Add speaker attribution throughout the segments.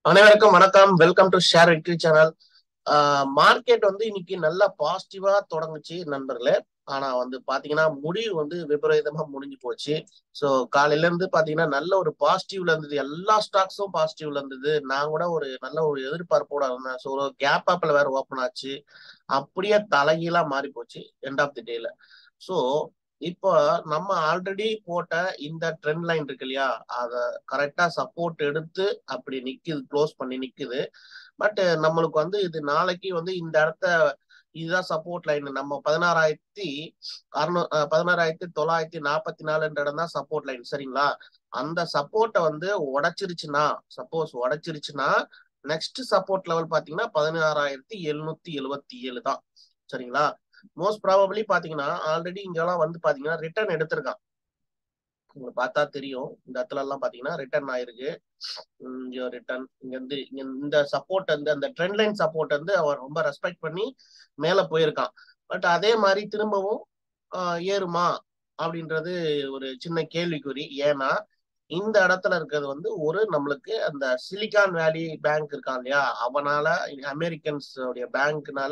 Speaker 1: அனைவருக்கும் வணக்கம் welcome to share Vetri channel market வந்து இன்னைக்கு நல்லா பாசிட்டிவா தொடங்குச்சு நண்பர்களே ஆனா வந்து பாத்தீங்கன்னா முடிவு வந்து விபரீதமா முடிஞ்சு போச்சு ஸோ காலையில இருந்து பாத்தீங்கன்னா நல்ல ஒரு பாசிட்டிவ்ல இருந்தது எல்லா ஸ்டாக்ஸும் பாசிட்டிவ்ல இருந்தது நான் கூட ஒரு நல்ல ஒரு எதிர்பார்ப்போட இருந்தேன் ஸோ ஒரு கேப் ஆப்ல வேற ஓப்பன் ஆச்சு அப்படியே தலைகீழா மாறி போச்சு எண்ட் ஆஃப் தி டேல ஸோ இப்போ நம்ம ஆல்ரெடி போட்ட இந்த ட்ரெண்ட் லைன் இருக்கு இல்லையா அத கரெக்டா சப்போர்ட் எடுத்து அப்படி நிக்குது க்ளோஸ் பண்ணி நிக்குது பட் நம்மளுக்கு வந்து இது நாளைக்கு வந்து இந்த இடத்த இதுதான் சப்போர்ட் லைன் நம்ம பதினாறாயிரத்தி அறுநூ பதினாறாயிரத்தி தொள்ளாயிரத்தி நாற்பத்தி நாலுன்ற இடம் தான் சப்போர்ட் லைன் சரிங்களா அந்த சப்போர்ட்டை வந்து உடைச்சிருச்சுன்னா சப்போஸ் உடைச்சிருச்சுன்னா நெக்ஸ்ட் சப்போர்ட் லெவல் பாத்தீங்கன்னா பதினாறாயிரத்தி எழுநூத்தி எழுவத்தி ஏழு தான் சரிங்களா மோஸ்ட் ப்ராபபிளி பாத்தீங்கன்னா ஆல்ரெடி இங்கெல்லாம் வந்து பாத்தீங்கன்னா ரிட்டர்ன் எடுத்திருக்கான் உங்களுக்கு பார்த்தா தெரியும் இந்த இடத்துல எல்லாம் பாத்தீங்கன்னா ரிட்டர்ன் ஆயிருக்கு இங்க ரிட்டர்ன் இங்க வந்து இங்க இந்த சப்போர்ட் வந்து அந்த ட்ரெண்ட் லைன் சப்போர்ட் வந்து அவர் ரொம்ப ரெஸ்பெக்ட் பண்ணி மேல போயிருக்கான் பட் அதே மாதிரி திரும்பவும் ஏறுமா அப்படின்றது ஒரு சின்ன கேள்விக்குறி ஏன்னா இந்த இடத்துல இருக்கிறது வந்து ஒரு நம்மளுக்கு அந்த சிலிகான் வேலி பேங்க் இருக்கான் இல்லையா அவனால அமெரிக்கன்ஸ் உடைய பேங்க்னால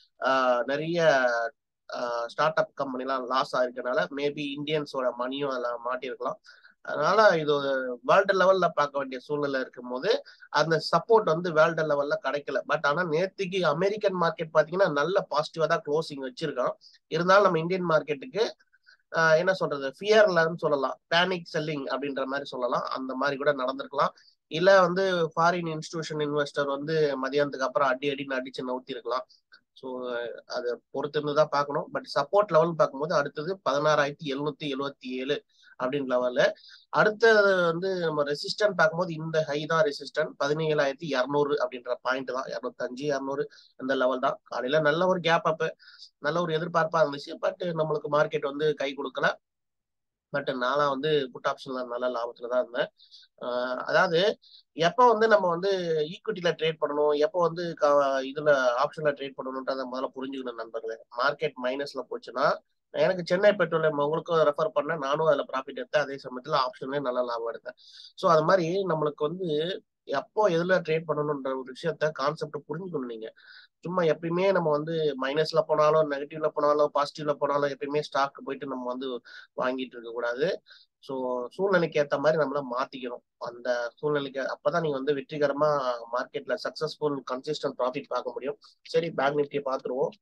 Speaker 1: நிறைய ஸ்டார்ட் அப் கம்பெனிலாம் லாஸ் ஆயிருக்கனால மேபி இந்தியன்ஸோட மணியும் அதில் மாட்டியிருக்கலாம் அதனால இது வேர்ல்டு லெவல்ல பார்க்க வேண்டிய சூழ்நிலை இருக்கும் போது அந்த சப்போர்ட் வந்து வேர்ல்டு லெவல்ல கிடைக்கல பட் ஆனா நேற்றுக்கு அமெரிக்கன் மார்க்கெட் பாத்தீங்கன்னா நல்ல பாசிட்டிவா தான் க்ளோசிங் வச்சிருக்கோம் இருந்தாலும் நம்ம இந்தியன் மார்க்கெட்டுக்கு என்ன சொல்றது ஃபியர்லன்னு சொல்லலாம் பேனிக் செல்லிங் அப்படின்ற மாதிரி சொல்லலாம் அந்த மாதிரி கூட நடந்திருக்கலாம் இல்ல வந்து ஃபாரின் இன்ஸ்டிடியூஷன் இன்வெஸ்டர் வந்து மதியானத்துக்கு அப்புறம் அடி அடின்னு அடிச்சு நவுத்தி இருக்கலாம் ஸோ அதை பொறுத்து இருந்து தான் பார்க்கணும் பட் சப்போர்ட் லெவல் பார்க்கும்போது அடுத்தது பதினாறாயிரத்தி எழுநூத்தி எழுவத்தி ஏழு அப்படின்னு லெவலு அடுத்தது வந்து நம்ம ரெசிஸ்டன்ட் பார்க்கும்போது இந்த ஹை தான் ரெசிஸ்டன்ட் பதினேழாயிரத்தி இரநூறு அப்படின்ற பாயிண்ட் தான் இரநூத்தஞ்சு இரநூறு அந்த லெவல் தான் காலையில நல்ல ஒரு கேப் அப் நல்ல ஒரு எதிர்பார்ப்பா இருந்துச்சு பட் நம்மளுக்கு மார்க்கெட் வந்து கை கொடுக்கல பட் நான்லாம் வந்து புட் ஆப்ஷன்ல நல்ல லாபத்துல தான் இருந்தேன் அதாவது எப்போ வந்து நம்ம வந்து ஈக்விட்டியில ட்ரேட் பண்ணணும் எப்போ வந்து இதுல ஆப்ஷன்ல ட்ரேட் பண்ணணுன்றத முதல்ல புரிஞ்சுக்கணும் நண்பர்களே மார்க்கெட் மைனஸ்ல போச்சுன்னா எனக்கு சென்னை பெட்ரோலியம் உங்களுக்கும் ரெஃபர் பண்ண நானும் அதில் ப்ராஃபிட் எடுத்தேன் அதே சமயத்தில் ஆப்ஷன்லேயும் நல்ல லாபம் எடுத்தேன் ஸோ அது மாதிரி நம்மளுக்கு வந்து எப்போ எதுல ட்ரேட் பண்ணணுன்ற ஒரு விஷயத்த கான்செப்ட் புரிஞ்சுக்கணும் நீங்க சும்மா எப்பயுமே நம்ம வந்து மைனஸ்ல போனாலும் நெகட்டிவ்ல போனாலும் பாசிட்டிவ்ல போனாலும் எப்பயுமே ஸ்டாக் போயிட்டு நம்ம வந்து வாங்கிட்டு இருக்க கூடாது ஸோ சூழ்நிலைக்கு ஏற்ற மாதிரி நம்மள மாத்திக்கணும் அந்த சூழ்நிலைக்கு அப்பதான் நீங்க வந்து வெற்றிகரமா மார்க்கெட்ல சக்சஸ்ஃபுல் கன்சிஸ்டன்ட் ப்ராஃபிட் பார்க்க முடியும் சரி பேங்க் நிஃப்டியை பார்த்துருவோம்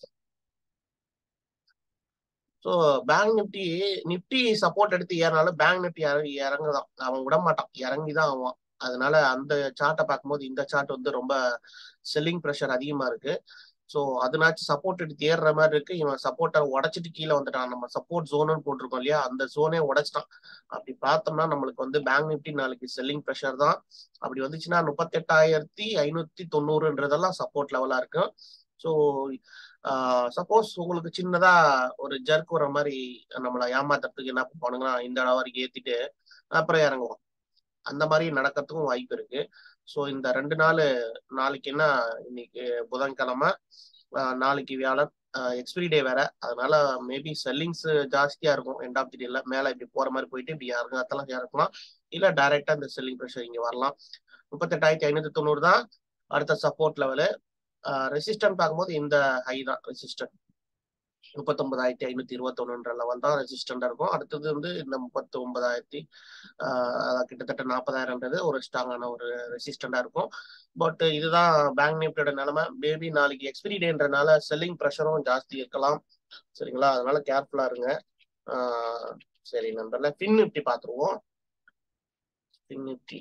Speaker 1: so bank Nifty Nifty support எடுத்து ஏறினாலும் பேங்க் நிப்டி இறங்கி இறங்குதான் அவன் விட மாட்டான் இறங்கி தான் ஆவான் அதனால அந்த சார்ட்டை பார்க்கும்போது இந்த சார்ட் வந்து ரொம்ப செல்லிங் ப்ரெஷர் அதிகமா இருக்கு ஸோ அதனாச்சும் சப்போர்ட் எடுத்து ஏறுற மாதிரி இருக்கு இவன் சப்போர்ட்டை உடச்சிட்டு கீழே வந்துட்டான் நம்ம சப்போர்ட் ஜோனுன்னு போட்டிருக்கோம் இல்லையா அந்த ஜோனே உடைச்சிட்டான் அப்படி பார்த்தோம்னா நம்மளுக்கு வந்து பேங்க் நிப்டி நாளைக்கு செல்லிங் ப்ரெஷர் தான் அப்படி வந்துச்சுன்னா முப்பத்தெட்டாயிரத்தி ஐநூத்தி தொண்ணூறுன்றதெல்லாம் சப்போர்ட் லெவலா இருக்கும் ஸோ சப்போஸ் உங்களுக்கு சின்னதா ஒரு ஜர்க் வர மாதிரி நம்மளை ஏமாத்துறதுக்கு என்ன பண்ணுங்கன்னா இந்த இடம் வரைக்கும் ஏத்திட்டு அப்புறம் இறங்குவோம் அந்த மாதிரி நடக்கிறதுக்கும் வாய்ப்பு இருக்கு ஸோ இந்த ரெண்டு நாள் நாளைக்கு என்ன இன்னைக்கு புதன்கிழமை நாளைக்கு வியாழன் எக்ஸ்பிரி டே வேற அதனால மேபி செல்லிங்ஸ் ஜாஸ்தியா இருக்கும் எண்ட் ஆஃப் தி டேல மேல இப்படி போற மாதிரி போயிட்டு இப்படி இறங்கத்தெல்லாம் இறக்கலாம் இல்ல டைரக்டா இந்த செல்லிங் ப்ரெஷர் இங்க வரலாம் முப்பத்தெட்டாயிரத்தி ஐநூத்தி தொண்ணூறு தான் அடுத்த சப்போர்ட் லெவலு ரெசிஸ்டன்ட் பார்க்கும்போது இந்த ஹை தான் ரெசிஸ்டன்ட் முப்பத்தொன்பதாயிரத்தி ஐநூத்தி இருபத்தொன்னுன்ற லெவல் தான் ரெசிஸ்டண்டா இருக்கும் அடுத்தது வந்து இந்த முப்பத்தி ஒன்பதாயிரத்தி கிட்டத்தட்ட நாற்பதாயிரம்ன்றது ஒரு ஸ்ட்ராங்கான ஒரு ரெசிஸ்டண்டா இருக்கும் பட் இதுதான் பேங்க் நிப்டியோட நிலைமை மேபி நாளைக்கு எக்ஸ்பிரி டேன்றனால செல்லிங் ப்ரெஷரும் ஜாஸ்தி இருக்கலாம் சரிங்களா அதனால கேர்ஃபுல்லா இருங்க சரி நண்பர்ல ஃபின் நிப்டி பார்த்துருவோம் FinNifty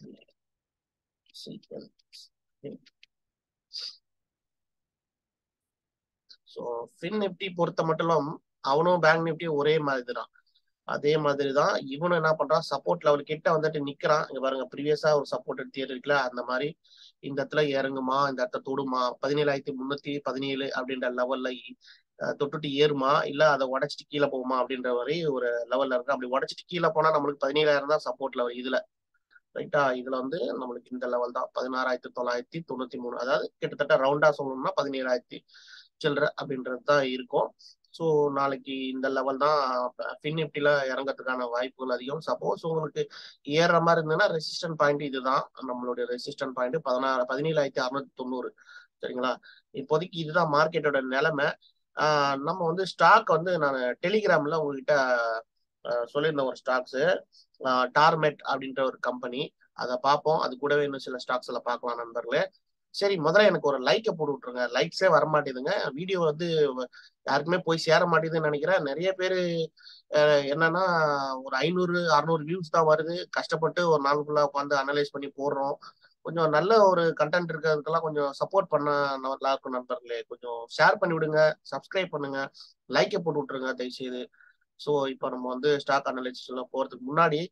Speaker 1: so FinNifty பொறுத்த மட்டும் அவனும் பேங்க் நிப்டியும் ஒரே மாதிரி தான் அதே மாதிரி தான் இவனும் என்ன பண்றான் சப்போர்ட் லெவல் கிட்ட வந்துட்டு நிக்கிறான் இங்க பாருங்க ப்ரீவியஸா ஒரு சப்போர்ட் எடுத்து இருக்குல்ல அந்த மாதிரி இந்த இடத்துல இறங்குமா இந்த இடத்த தொடுமா பதினேழாயிரத்தி முன்னூத்தி பதினேழு அப்படின்ற லெவல்ல தொட்டுட்டு ஏறுமா இல்ல அதை உடச்சிட்டு கீழே போகுமா அப்படின்ற வரை ஒரு லெவல்ல இருக்கு அப்படி உடச்சிட்டு கீழே போனா நம்மளுக்கு பதினேழாயிரம் தான் சப்போர்ட் லெவல் இதுல ரைட்டா இதுல வந்து நம்மளுக்கு இந்த லெவல் தான் பதினாறாயிரத்தி தொள்ளாயிரத்தி தொண்ணூத்தி மூணு அதாவது கிட்டத்தட்ட ரவுண்டா சொல்லணும்னா பதினேழாயிரத்தி சில்லற அப்படின்றது தான் இருக்கும் ஸோ நாளைக்கு இந்த லெவல் தான் ஃபின் நிஃப்டில இறங்கறதுக்கான வாய்ப்புகள் அதிகம் சப்போஸ் உங்களுக்கு ஏறுற மாதிரி இருந்ததுன்னா ரெசிஸ்டன்ட் பாயிண்ட் இதுதான் நம்மளுடைய ரெசிஸ்டன்ட் பாயிண்ட் பதினாறு பதினேழாயிரத்தி அறுநூத்தி தொண்ணூறு சரிங்களா இப்போதைக்கு இதுதான் மார்க்கெட்டோட நிலைமை ஆஹ் நம்ம வந்து ஸ்டாக் வந்து நான் டெலிகிராம்ல உங்ககிட்ட ஆஹ் சொல்லியிருந்தேன் ஒரு ஸ்டாக்ஸ் டார்மெட் அப்படின்ற ஒரு கம்பெனி அதை பார்ப்போம் அது கூடவே இன்னும் சில ஸ்டாக்ஸ் எல்லாம் பார்க்கலாம் நண்பர்களே சரி முதல்ல எனக்கு ஒரு லைக்கை போட்டு விட்டுருங்க லைக்ஸே வர மாட்டேதுங்க வீடியோ வந்து யாருக்குமே போய் சேர மாட்டேதுன்னு நினைக்கிறேன் நிறைய பேர் என்னன்னா ஒரு ஐநூறு அறுநூறு வியூஸ் தான் வருது கஷ்டப்பட்டு ஒரு நாள் ஃபுல்லா உட்காந்து அனலைஸ் பண்ணி போடுறோம் கொஞ்சம் நல்ல ஒரு கண்டென்ட் இருக்கிறதுக்கெல்லாம் கொஞ்சம் சப்போர்ட் பண்ண நல்லா இருக்கும் நண்பர்களே கொஞ்சம் ஷேர் பண்ணி விடுங்க சப்ஸ்கிரைப் பண்ணுங்க லைக்கை போட்டு விட்டுருங்க தயவுசெய்து ஸோ இப்போ நம்ம வந்து ஸ்டாக் அனலைசிஸ்ல போறதுக்கு முன்னாடி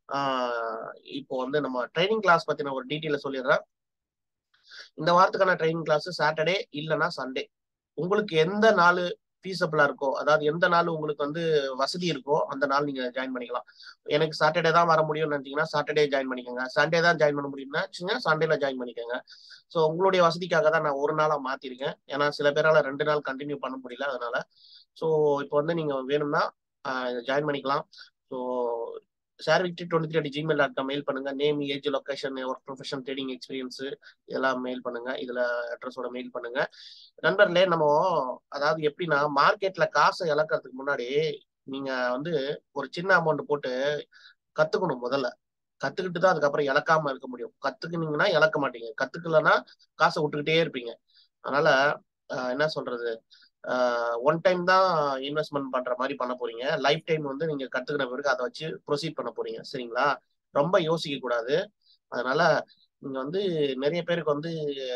Speaker 1: இப்போ வந்து நம்ம ட்ரைனிங் கிளாஸ் பத்தின ஒரு டீட்டெயில சொல்லிடுறேன் இந்த வாரத்துக்கான ட்ரைனிங் கிளாஸ் சாட்டர்டே இல்லைன்னா சண்டே உங்களுக்கு எந்த நாள் ஃபீஸபிளா இருக்கோ அதாவது எந்த நாள் உங்களுக்கு வந்து வசதி இருக்கோ அந்த நாள் நீங்க ஜாயின் பண்ணிக்கலாம் எனக்கு சாட்டர்டே தான் வர முடியும்னு நினைச்சீங்கன்னா சாட்டர்டே ஜாயின் பண்ணிக்கோங்க சண்டே தான் ஜாயின் பண்ண முடியும்னா சண்டேல ஜாயின் பண்ணிக்கோங்க ஸோ உங்களுடைய வசதிக்காக தான் நான் ஒரு நாளா மாத்திருக்கேன் ஏன்னா சில பேரால ரெண்டு நாள் கண்டினியூ பண்ண முடியல அதனால ஸோ இப்போ வந்து நீங்க வேணும்னா ஜாயின் பண்ணிக்கலாம் so share victory twenty three at Gmail dot com mail பண்ணுங்க name age location work profession trading experience இதெல்லாம் மெயில் பண்ணுங்க இதுல அட்ரஸோட மெயில் பண்ணுங்க நண்பர்களே நம்ம அதாவது எப்படின்னா மார்க்கெட்ல காசை இழக்கிறதுக்கு முன்னாடி நீங்க வந்து ஒரு சின்ன அமௌண்ட் போட்டு கத்துக்கணும் முதல்ல கத்துக்கிட்டு தான் அதுக்கப்புறம் இழக்காம இருக்க முடியும் கத்துக்கினீங்கன்னா இழக்க மாட்டீங்க கத்துக்கலன்னா காசை விட்டுக்கிட்டே இருப்பீங்க அதனால என்ன சொல்றது ஒன் டைம் தான் இன்வெஸ்ட்மெண்ட் பண்ற மாதிரி பண்ண போறீங்க லைஃப் டைம் வந்து நீங்க கத்துக்கின பிறகு அதை வச்சு ப்ரொசீட் பண்ண போறீங்க சரிங்களா ரொம்ப யோசிக்க கூடாது அதனால நீங்க வந்து நிறைய பேருக்கு வந்து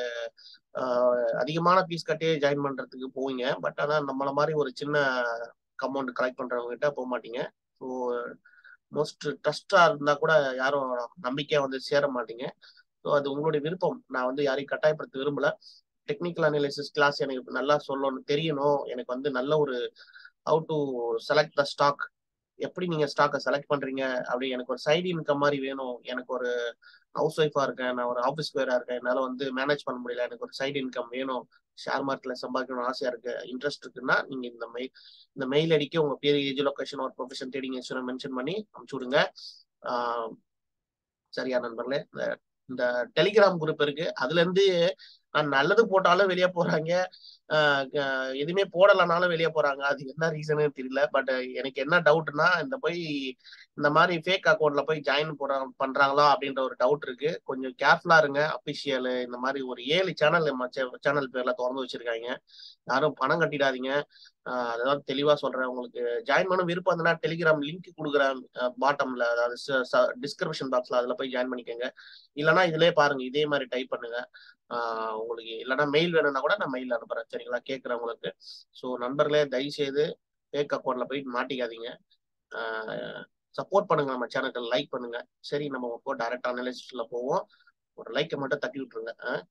Speaker 1: அதிகமான ஃபீஸ் கட்டியே ஜாயின் பண்றதுக்கு போவீங்க பட் ஆனா நம்மள மாதிரி ஒரு சின்ன அமௌண்ட் கலெக்ட் பண்றவங்க கிட்ட போக மாட்டீங்க ஸோ மோஸ்ட் ட்ரஸ்டா இருந்தா கூட யாரும் நம்பிக்கையா வந்து சேர மாட்டீங்க ஸோ அது உங்களுடைய விருப்பம் நான் வந்து யாரையும் கட்டாயப்படுத்த விரும்பல டெக்னிக்கல் அனாலிசிஸ் கிளாஸ் எனக்கு நல்லா சொல்லணும் தெரியணும் எனக்கு வந்து நல்ல ஒரு how to select the stock எப்படி நீங்க ஸ்டாக்கை செலக்ட் பண்றீங்க அப்படி எனக்கு ஒரு சைடு இன்கம் மாதிரி வேணும் எனக்கு ஒரு ஹவுஸ் ஒய்ஃபா இருக்கேன் நான் ஒரு ஆஃபீஸ் பேரா இருக்கேன் என்னால வந்து மேனேஜ் பண்ண முடியல எனக்கு ஒரு சைடு இன்கம் வேணும் ஷேர் மார்க்கெட்ல சம்பாதிக்கணும்னு ஆசையா இருக்கு இன்ட்ரெஸ்ட் இருக்குன்னா நீங்க இந்த மெயில் இந்த மெயில் அடிக்க உங்க பேர் ஏஜ் லொகேஷன் ஒரு ப்ரொஃபஷன் ட்ரேடிங் மென்ஷன் பண்ணி அனுப்பிச்சு விடுங்க சரியா நண்பர்களே இந்த டெலிகிராம் குரூப் இருக்கு அதுல இருந்து நான் நல்லது போட்டாலும் வெளியே போறாங்க எதுவுமே போடலைனாலும் வெளியே போறாங்க அது என்ன ரீசனு தெரியல பட் எனக்கு என்ன டவுட்னா இந்த போய் இந்த மாதிரி ஃபேக் அக்கௌண்ட்ல போய் ஜாயின் போற பண்றாங்களா அப்படின்ற ஒரு டவுட் இருக்கு கொஞ்சம் கேர்ஃபுல்லா இருங்க அபிஷியல் இந்த மாதிரி ஒரு ஏழு சேனல் நம்ம சேனல் பேர்ல திறந்து வச்சிருக்காங்க யாரும் பணம் கட்டிடாதீங்க அதாவது தெளிவா சொல்றேன் உங்களுக்கு ஜாயின் பண்ண விருப்பம் இருந்ததுன்னா டெலிகிராம் லிங்க் கொடுக்குறேன் பாட்டம்ல அதாவது டிஸ்கிரிப்ஷன் பாக்ஸ்ல அதுல போய் ஜாயின் பண்ணிக்கோங்க இல்லைன்னா இதுலயே பாருங்க இதே மாதிரி டைப் பண்ணுங்க உங்களுக்கு இல்லைன்னா மெயில் வேணும்னா கூட நான் மெயில் அனுப்புறேன் சரிங்களா கேட்குறவங்களுக்கு ஸோ நண்பர்களே தயவுசெய்து ஃபேக் அக்கௌண்ட்ல போய் மாட்டிக்காதீங்க சப்போர்ட் பண்ணுங்க நம்ம சேனலுக்கு லைக் பண்ணுங்க சரி நம்ம இப்போ டைரக்ட் அனலிசிஸ்ல போவோம் ஒரு லைக்கை மட்டும் தட்டி விட்டுருங்க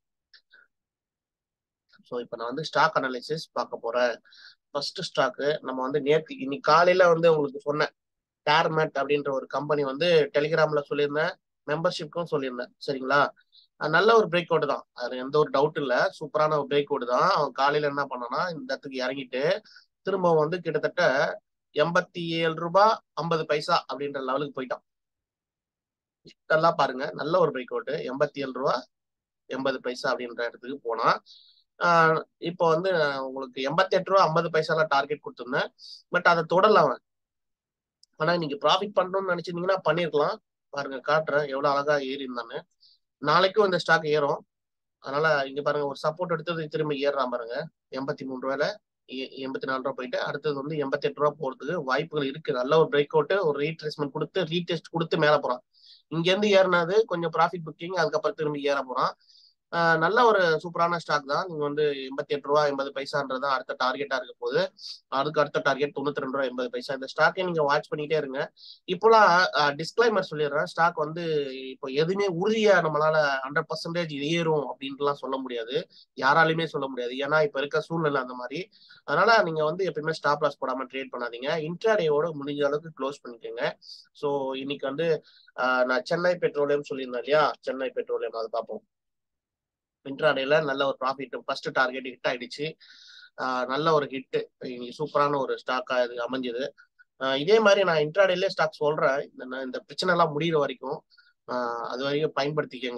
Speaker 1: ஸோ இப்போ நான் வந்து ஸ்டாக் அனாலிசிஸ் பார்க்க போறேன் ஃபர்ஸ்ட் ஸ்டாக்கு நம்ம வந்து நேற்று இன்னைக்கு காலையில வந்து உங்களுக்கு சொன்னேன் டேர்மேட் அப்படின்ற ஒரு கம்பெனி வந்து டெலிகிராம்ல சொல்லியிருந்தேன் மெம்பர்ஷிப்க்கும் சொல்லியிருந்தேன் சரிங்களா நல்ல ஒரு பிரேக் அவுட் தான் அது எந்த ஒரு டவுட் இல்லை சூப்பரான ஒரு பிரேக் அவுட் தான் அவன் காலையில என்ன பண்ணானா இந்த இடத்துக்கு இறங்கிட்டு திரும்ப வந்து கிட்டத்தட்ட எண்பத்தி ஏழு ரூபாய் ஐம்பது பைசா அப்படின்ற லெவலுக்கு போயிட்டான் நல்லா பாருங்க நல்ல ஒரு பிரேக் அவுட் எண்பத்தி ஏழு ரூபா எண்பது பைசா அப்படின்ற இடத்துக்கு போனா இப்போ வந்து உங்களுக்கு எண்பத்தி எட்டு ரூபா ஐம்பது பைசால டார்கெட் கொடுத்துருந்தேன் பட் அதை தொடரல அவன் ஆனா இன்னைக்கு ப்ராஃபிட் பண்ணணும்னு நினைச்சிருந்தீங்கன்னா பண்ணிருக்கலாம் பாருங்க காட்டுறேன் எவ்வளவு அழகா ஏறி இருந்தான்னு நாளைக்கும் இந்த ஸ்டாக் ஏறும் அதனால இங்க பாருங்க ஒரு சப்போர்ட் எடுத்தது திரும்ப ஏறாம பாருங்க எண்பத்தி மூணு ரூபாயில எண்பத்தி நாலு ரூபா போயிட்டு அடுத்தது வந்து எண்பத்தி எட்டு ரூபா போறதுக்கு வாய்ப்புகள் இருக்கு நல்ல ஒரு பிரேக் அவுட் ஒரு ரீட்ரேஸ்மெண்ட் கொடுத்து ரீடெஸ்ட் கொடுத்து மேல போறான் இங்க இருந்து ஏறினது கொஞ்சம் ப்ராஃபிட் புக்கிங் அதுக்கப்புறம் திரும்பி ஏற போறான் நல்ல ஒரு சூப்பரான ஸ்டாக் தான் நீங்க வந்து எண்பத்தி எட்டு ரூபா எண்பது பைசான்றதான் அடுத்த டார்கெட்டா இருக்க போது அதுக்கு அடுத்த டார்கெட் தொண்ணூத்தி ரெண்டு ரூபா எண்பது பைசா இந்த ஸ்டாக்கை நீங்க வாட்ச் பண்ணிட்டே இருங்க இப்போலாம் டிஸ்கிளைமர் சொல்லிடுறேன் ஸ்டாக் வந்து இப்போ எதுவுமே உறுதியா நம்மளால ஹண்ட்ரட் பர்சன்டேஜ் ஏறும் அப்படின்ட்டுலாம் சொல்ல முடியாது யாராலையுமே சொல்ல முடியாது ஏன்னா இப்ப இருக்க சூழ்நிலை அந்த மாதிரி அதனால நீங்க வந்து எப்பயுமே ஸ்டாப் லாஸ் போடாம ட்ரேட் பண்ணாதீங்க இன்ட்ராடேயோட முடிஞ்ச அளவுக்கு க்ளோஸ் பண்ணிக்கோங்க ஸோ இன்னைக்கு வந்து நான் சென்னை பெட்ரோலியம் சொல்லியிருந்தேன் இல்லையா சென்னை பெட்ரோலியம் அதை பார்ப்போம் இன்ட்ராடேல நல்ல ஒரு ப்ராஃபிட் ஃபர்ஸ்ட் டார்கெட் ஹிட் ஆயிடுச்சு நல்ல ஒரு ஹிட் சூப்பரான ஒரு ஸ்டாக்கா இது அமைஞ்சது இதே மாதிரி நான் இன்ட்ராடேலே ஸ்டாக் சொல்றேன் இந்த இந்த பிரச்சனை எல்லாம் முடிகிற வரைக்கும் அது வரைக்கும் பயன்படுத்திக்கங்க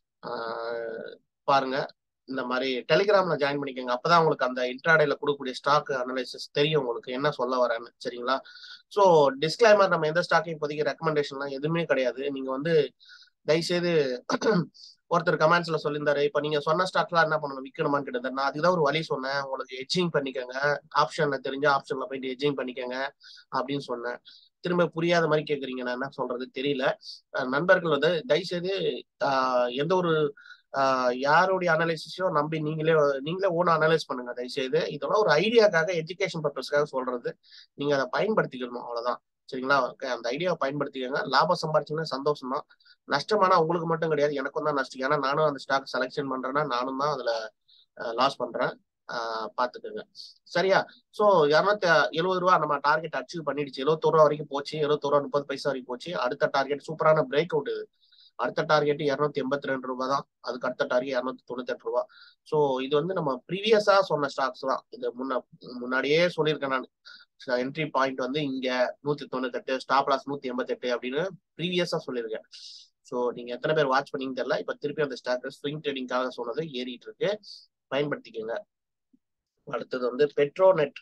Speaker 1: பாருங்க இந்த மாதிரி டெலிகிராம்ல ஜாயின் பண்ணிக்கோங்க அப்பதான் உங்களுக்கு அந்த இன்ட்ராடேல கொடுக்கக்கூடிய ஸ்டாக் அனலைசிஸ் தெரியும் உங்களுக்கு என்ன சொல்ல வரேன்னு சரிங்களா ஸோ டிஸ்கிளைமர் நம்ம எந்த ஸ்டாக்கையும் இப்போதைக்கு ரெக்கமெண்டேஷன்லாம் எதுவுமே கிடையாது நீங்க வந்து தயவுசெய்து ஒருத்தர் கமெண்ட்ஸ்ல சொல்லியிருந்தாரு இப்ப நீங்க சொன்ன ஸ்டாக்லாம் என்ன பண்ணணும் விற்கணுமான்னு கேட்டது நான் அதுதான் ஒரு வழி சொன்னேன் உங்களுக்கு எஜ்ஜிங் பண்ணிக்கோங்க ஆப்ஷன்ல தெரிஞ்ச ஆப்ஷன்ல போயிட்டு எஜ்ஜிங் பண்ணிக்கோங்க அப்படின்னு சொன்னேன் திரும்ப புரியாத மாதிரி கேக்குறீங்க நான் என்ன சொல்றது தெரியல நண்பர்கள் வந்து தயவுசெய்து எந்த ஒரு யாருடைய அனலைசிஸையும் நம்பி நீங்களே நீங்களே ஓன அனலைஸ் பண்ணுங்க தயவுசெய்து இதெல்லாம் ஒரு ஐடியாக்காக எஜுகேஷன் பர்பஸ்க்காக சொல்றது நீங்க அதை பயன்படுத்திக்கணும் அவ்வளவுதான் சரிங்களா அந்த ஐடியாவை பயன்படுத்திக்கோங்க லாபம் சம்பாரிச்சிங்கன்னா சந்தோஷம் தான் நஷ்டமானா உங்களுக்கு மட்டும் கிடையாது எனக்கும் தான் நஷ்டம் ஏன்னா நானும் அந்த ஸ்டாக் செலெக்ஷன் பண்றேன்னா நானும் தான் அதுல லாஸ் பண்றேன் பாத்துக்கோங்க சரியா சோ இரநூத்தி எழுபது ரூபா நம்ம டார்கெட் அச்சீவ் பண்ணிடுச்சு எழுபத்தோரு ரூபா வரைக்கும் போச்சு எழுபத்தோரு ரூபா முப்பது பைசா வரைக்கும் போச்சு அடுத்த டார்கெட் சூப்பரான பிரேக் அவுட் இது அடுத்த டார்கெட் இரநூத்தி எண்பத்தி ரெண்டு ரூபாய் தான் அதுக்கு அடுத்த டார்கெட் இரநூத்தி தொண்ணூத்தி எட்டு ரூபா ஸோ இது வந்து நம்ம ப்ரீவியஸா சொன்ன ஸ்டாக்ஸ் தான் இது முன்ன முன்னாடியே சொல்லியிருக்கேன் நான் என்ட்ரி பாயிண்ட் வந்து இங்க நூத்தி தொண்ணூத்தி எட்டு ஸ்டாப் லாஸ் நூத்தி எண்பத்தி எட்டு அப்படின்னு ப்ரீவியஸா சொல்லியிருக்கேன் ஸோ நீங்க எத்தனை பேர் வாட்ச் பண்ணீங்கன்னு தெரியல இப்ப திருப்பி அந்த ஸ்டாக் ஸ்விங் ட்ரேடிங்காக சொன்னது ஏறிட்டு இருக்கு பயன்படுத்திக்கோங்க அடுத்தது வந்து பெட்ரோநெட்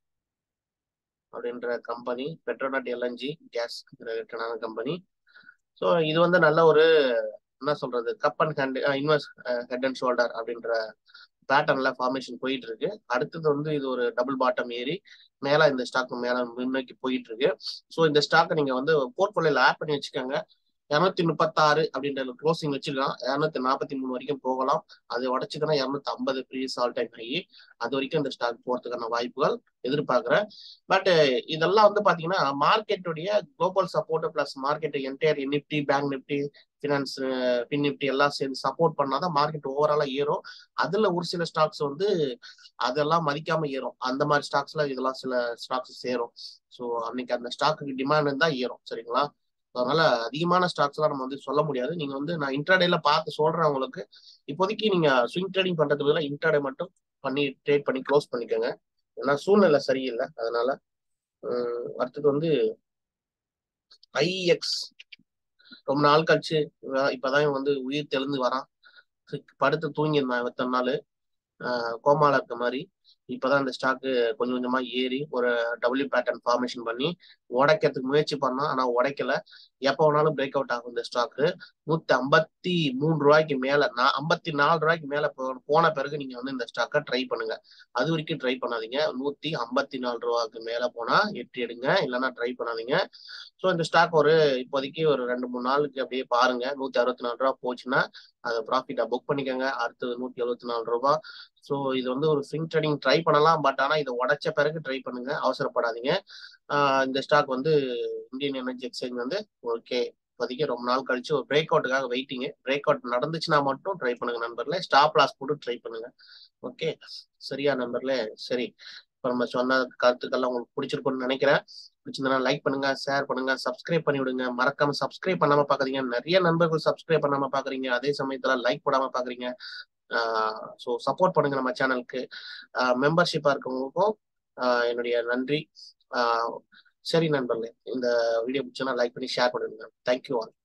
Speaker 1: அப்படின்ற கம்பெனி பெட்ரோநெட் எல்என்ஜி கேஸ் ரிலேட்டடான கம்பெனி ஸோ இது வந்து நல்ல ஒரு என்ன சொல்றது கப் அண்ட் ஹேண்ட் இன்வெஸ்ட் ஹெட் அண்ட் ஷோல்டர் அப்படின்ற பேட்டர்ன்ல ஃபார்மேஷன் போயிட்டு இருக்கு அடுத்தது வந்து இது ஒரு டபுள் பாட்டம் ஏறி மேல இந்த ஸ்டாக் மேல முன்னோக்கி போயிட்டு இருக்கு ஸோ இந்த ஸ்டாக்கை நீங்க வந்து போர்ட்போலியோல ஆட் பண்ணி வச்சுக்கோங்க இரநூத்தி முப்பத்தாறு அப்படின்ற க்ளோசிங் வச்சிருக்கான் இரநூத்தி நாற்பத்தி மூணு வரைக்கும் போகலாம் அது உடச்சுக்கனா இரநூத்தி ஐம்பது ப்ரீவியஸ் ஆல் டைம் ஆகி அது வரைக்கும் இந்த ஸ்டாக் போறதுக்கான வாய்ப்புகள் எதிர்பார்க்கிறேன் பட் இதெல்லாம் வந்து பாத்தீங்கன்னா மார்க்கெட்டுடைய global support plus market entire Nifty bank Nifty finance FinNifty எல்லாம் சேர்ந்து சப்போர்ட் பண்ணாதான் மார்க்கெட் ஓவராலா ஏறும் அதுல ஒரு சில ஸ்டாக்ஸ் வந்து அதெல்லாம் மதிக்காம ஏறும் அந்த மாதிரி ஸ்டாக்ஸ்ல இதெல்லாம் சில ஸ்டாக்ஸ் சேரும் ஸோ அன்னைக்கு அந்த ஸ்டாக்கு டிமாண்ட் இருந்தா ஏறும் சரிங்களா அதனால அதிகமான ஸ்டாக்ஸ் எல்லாம் நம்ம வந்து சொல்ல முடியாது நீங்க வந்து நான் இன்ட்ராடேல பார்த்து சொல்றேன் உங்களுக்கு இப்போதைக்கு நீங்க ஸ்விங் ட்ரேடிங் பண்றதுக்கு பதிலாக இன்ட்ராடே மட்டும் பண்ணி ட்ரேட் பண்ணி க்ளோஸ் பண்ணிக்கோங்க ஏன்னா சூழ்நிலை சரியில்லை அதனால அடுத்தது வந்து ஐஎக்ஸ் ரொம்ப நாள் கழிச்சு இப்பதான் வந்து உயிர் தெளிந்து வரான் படுத்து தூங்கியிருந்தான் இத்தனை நாள் கோமால இருக்க மாதிரி இப்பதான் இந்த ஸ்டாக்கு கொஞ்சம் கொஞ்சமா ஏறி ஒரு டபுள்யூ பேட்டர்ன் ஃபார்மேஷன் பண்ணி உடைக்கிறதுக்கு முயற்சி பண்ணா ஆனா உடைக்கல எப்ப வேணாலும் பிரேக் அவுட் ஆகும் இந்த ஸ்டாக்கு நூத்தி ஐம்பத்தி மூணு ரூபாய்க்கு மேல நான் ஐம்பத்தி நாலு ரூபாய்க்கு மேல போன பிறகு நீங்க வந்து இந்த ஸ்டாக்கை ட்ரை பண்ணுங்க அது வரைக்கும் ட்ரை பண்ணாதீங்க நூத்தி ஐம்பத்தி நாலு ரூபாய்க்கு மேல போனா எட்டு எடுங்க இல்லைன்னா ட்ரை பண்ணாதீங்க ஸோ இந்த ஸ்டாக் ஒரு இப்போதைக்கு ஒரு ரெண்டு மூணு நாளுக்கு அப்படியே பாருங்க நூத்தி அறுபத்தி நாலு ரூபா போச்சுன்னா அதை ப்ராஃபிட்டா புக் பண்ணிக்கோங்க அடுத்தது நூத்தி எழுபத்தி நாலு ரூபாய் ஸோ இது வந்து ஒரு ஸ்விங் ட்ரேடிங் ட்ரை பண்ணலாம் பட் ஆனால் இதை உடைச்ச பிறகு ட்ரை பண்ணுங்க அவசரப்படாதீங்க இந்த ஸ்டாக் வந்து இந்தியன் எனர்ஜி எக்ஸ்சேஞ்ச் வந்து ஓகே இப்போதைக்கு ரொம்ப நாள் கழிச்சு ஒரு பிரேக் அவுட்டுக்காக வெயிட்டிங்க பிரேக் அவுட் நடந்துச்சுன்னா மட்டும் ட்ரை பண்ணுங்க நண்பர்களே ஸ்டாப் லாஸ் போட்டு ட்ரை பண்ணுங்க ஓகே சரியா நண்பர்களே சரி இப்போ நம்ம சொன்ன கருத்துக்கள்லாம் உங்களுக்கு பிடிச்சிருக்கும்னு நினைக்கிறேன் பிடிச்சிருந்தா லைக் பண்ணுங்க ஷேர் பண்ணுங்க சப்ஸ்கிரைப் பண்ணி விடுங்க மறக்காம சப்ஸ்கிரைப் பண்ணாம பாக்குறீங்க நிறைய நண்பர்கள் சப்ஸ்கிரைப் பண்ணாம பாக்குறீங்க அதே சமயத்துல லைக் போடாம பாக்குறீங்க ஸோ சப்போர்ட் பண்ணுங்க நம்ம சேனலுக்கு மெம்பர்ஷிப்பா இருக்கவங்களுக்கும் என்னுடைய நன்றி சரி நண்பர்களே இந்த வீடியோ பிடிச்சனா லைக் பண்ணி ஷேர் பண்ணுங்க தேங்க்யூ ஆல்